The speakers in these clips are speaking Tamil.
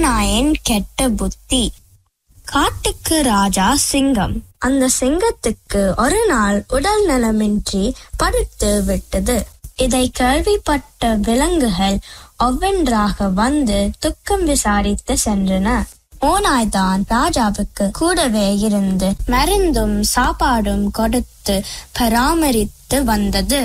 ஓநாயின் கெட்ட புத்தி காட்டுக்கு ராஜா சிங்கம் அந்த சிங்கத்துக்கு ஒரு நாள் உடல் நலமின்றி படுத்து விட்டது இதை கேள்விப்பட்ட விலங்குகள் ஒவ்வொன்றாக வந்து துக்கம் விசாரித்து சென்றன ஓநாய் தான் ராஜாவுக்கு கூடவே இருந்து மருந்தும் சாப்பாடும் கொடுத்து பராமரித்து வந்தது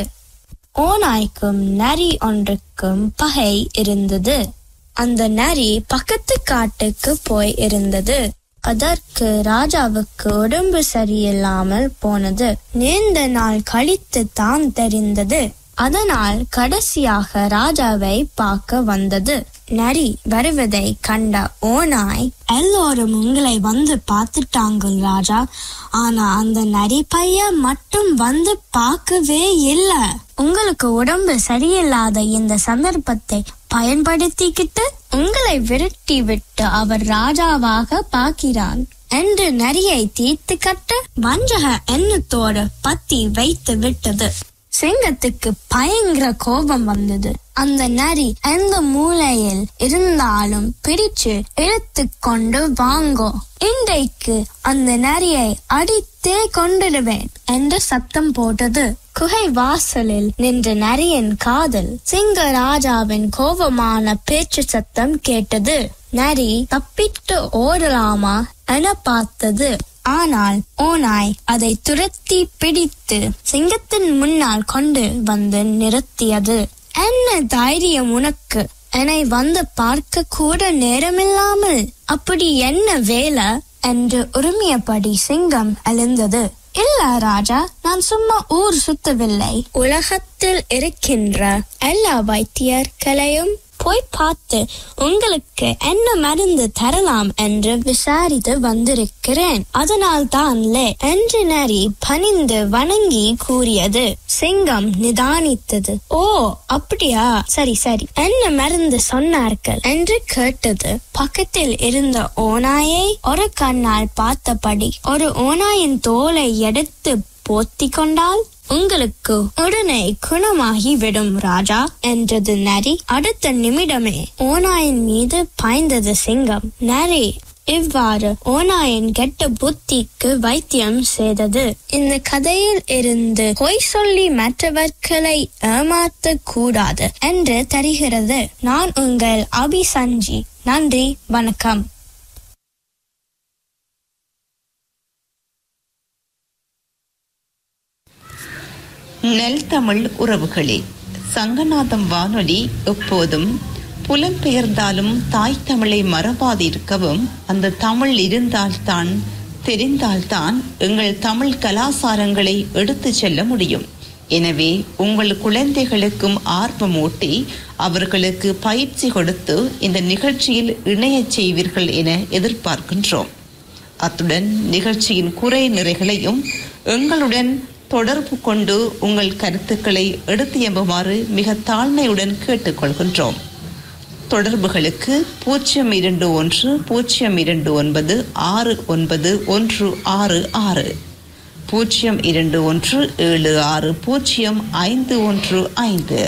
ஓநாய்க்கும் நரி ஒன்றுக்கும் பகை இருந்தது அந்த நரி பக்கத்து காட்டுக்கு போய் இருந்தது அதற்கு ராஜாவுக்கு உடம்பு சரியில்லாமல் போனது நீண்ட நாள் கழித்து தான் தெரிந்தது அதனால் கடைசியாக ராஜாவை பார்க்க வந்தது நரி வருவதை கண்ட ஓநாய் எல்லோரும் உங்களை வந்து பார்த்துட்டாங்க ராஜா ஆனா அந்த நரி பையன் மட்டும் வந்து பார்க்கவே இல்ல உங்களுக்கு உடம்பு சரியில்லாத இந்த சந்தர்ப்பத்தை பயன்படுத்திக்கிட்டு உங்களை விரட்டி விட்டு அவர் ராஜாவாக பார்க்கிறான் என்று நரியை தீர்த்து கட்ட வஞ்சக எண்ணத்தோடு பத்தி வைத்து விட்டது சிங்கத்துக்கு பயங்கர கோபம் வந்தது அந்த நரி எந்த மூலையில் இருந்தாலும் பிடிச்சு இழுத்து கொண்டு வாங்கோ இன்றைக்கு அந்த நரியை அடித்தே கொண்டிடுவேன் என்று சத்தம் போட்டது குகை வாசலில் நின்ற நரியின் காதல் சிங்க ராஜாவின் கோபமான பேச்சு சத்தம் கேட்டது நரி தப்பிட்டு ஓடலாமா என பார்த்தது ஆனால் ஓநாய் அதை துரத்தி பிடித்து சிங்கத்தின் முன்னால் கொண்டு வந்து நிறுத்தியது என்ன தைரியம் உனக்கு என்னை வந்து பார்க்க கூட நேரமில்லாமல் அப்படி என்ன வேலை என்று உரிமையபடி சிங்கம் எழுந்தது இல்ல ராஜா நான் சும்மா ஊர் சுத்தவில்லை உலகத்தில் இருக்கின்ற எல்லா வைத்தியர்களையும் போய் பார்த்து உங்களுக்கு என்ன மருந்து தரலாம் என்று விசாரித்து வந்திருக்கிறேன் அதனால் தான்லே என்று நரி பணிந்து வணங்கி கூறியது சிங்கம் நிதானித்தது ஓ அப்படியா சரி சரி என்ன மருந்து சொன்னார்கள் என்று கேட்டது பக்கத்தில் இருந்த ஓநாயை ஒரு கண்ணால் பார்த்தபடி ஒரு ஓநாயின் தோலை எடுத்து போத்தி கொண்டால் உங்களுக்கு உடனே குணமாகி விடும் ராஜா என்றது நரி அடுத்த நிமிடமே ஓநாயின் மீது பாய்ந்தது சிங்கம் நரி இவ்வாறு ஓநாயின் கெட்ட புத்திக்கு வைத்தியம் செய்தது இந்த கதையில் இருந்து பொய் சொல்லி மற்றவர்களை ஏமாத்த கூடாது என்று தருகிறது நான் உங்கள் அபிசஞ்சி நன்றி வணக்கம் நெல் தமிழ் உறவுகளே சங்கநாதம் வானொலி எப்போதும் புலம்பெயர்ந்தாலும் தாய் தமிழை மறவாதிருக்கவும் அந்த தமிழ் இருந்தால்தான் தெரிந்தால்தான் எங்கள் தமிழ் கலாசாரங்களை எடுத்துச் செல்ல முடியும் எனவே உங்கள் குழந்தைகளுக்கும் ஆர்வமூட்டி அவர்களுக்கு பயிற்சி கொடுத்து இந்த நிகழ்ச்சியில் இணையச் செய்வீர்கள் என எதிர்பார்க்கின்றோம் அத்துடன் நிகழ்ச்சியின் குறை நிறைகளையும் எங்களுடன் தொடர்பு கொண்டு உங்கள் கருத்துக்களை எடுத்து எம்புமாறு மிக தாழ்மையுடன் கேட்டுக்கொள்கின்றோம் தொடர்புகளுக்கு பூஜ்ஜியம் இரண்டு ஒன்று பூஜ்ஜியம் இரண்டு ஒன்பது ஆறு ஒன்பது ஒன்று ஆறு ஆறு பூஜ்ஜியம் இரண்டு ஒன்று ஏழு ஆறு பூஜ்ஜியம் ஐந்து ஒன்று ஐந்து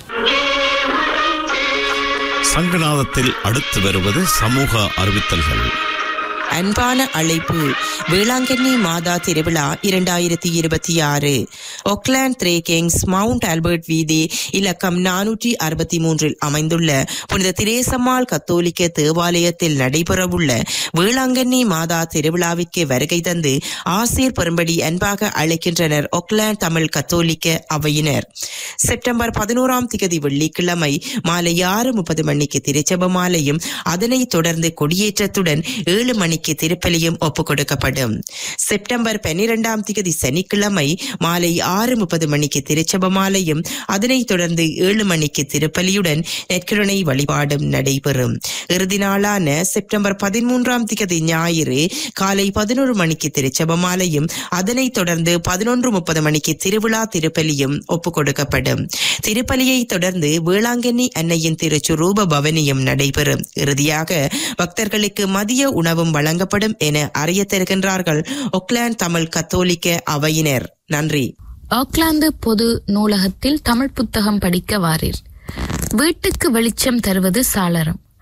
சங்கநாதத்தில் அடுத்து வருவது சமூக அறிவித்தல்கள் அன்பான அழைப்பு வேளாங்கண்ணி மாதா திருவிழா இரண்டாயிரத்தி இருபத்தி ஆறு Auckland three Kings Mount Albert வீதி இலக்கம் நானூற்றி அறுபத்தி மூன்றில் அமைந்துள்ள புனித திரேசம்மாள் கத்தோலிக்க தேவாலயத்தில் நடைபெறவுள்ள வேளாங்கண்ணி மாதா திருவிழாவிற்கு வருகை தந்து ஆசிர் பெறும்படி அன்பாக அழைக்கின்றனர் ஒக்லாண்ட் தமிழ் கத்தோலிக்க அவையினர் செப்டம்பர் பதினோராம் திகதி வெள்ளிக்கிழமை மாலை ஆறு முப்பது மணிக்கு திருச்செப மாலையும் அதனைத் தொடர்ந்து கொடியேற்றத்துடன் ஏழு மணிக்கு திருப்பலியும் ஒப்புக் கொடுக்கப்படும் செப்டம்பர் பன்னிரெண்டாம் திகதி சனிக்கிழமை மாலை ஆறு முப்பது மணிக்கு திருச்செப மாலையும் அதனைத் தொடர்ந்து ஏழு மணிக்கு திருப்பலியுடன் நெற்கருணை வழிபாடும் நடைபெறும் இறுதி நாளான செப்டம்பர் பதிமூன்றாம் திகதி ஞாயிறு காலை பதினோரு மணிக்கு திருச்செப மாலையும் அதனைத் தொடர்ந்து பதினொன்று முப்பது மணிக்கு திருவிழா திருப்பலியும் ஒப்புக் கொடுக்கப்படும் திருப்பலியை தொடர்ந்து வேளாங்கண்ணி அன்னையின் திருச்சுரூப பவனியும் நடைபெறும் இறுதியாக பக்தர்களுக்கு மதிய உணவும் வழங்கப்படும் என அறிய தருகின்றார்கள் ஒக்லாந்து தமிழ் கத்தோலிக்க அவையினர் நன்றி ஆக்லாந்து பொது நூலகத்தில் தமிழ் புத்தகம் படிக்க வாரீர் வீட்டுக்கு வெளிச்சம் தருவது சாளரம்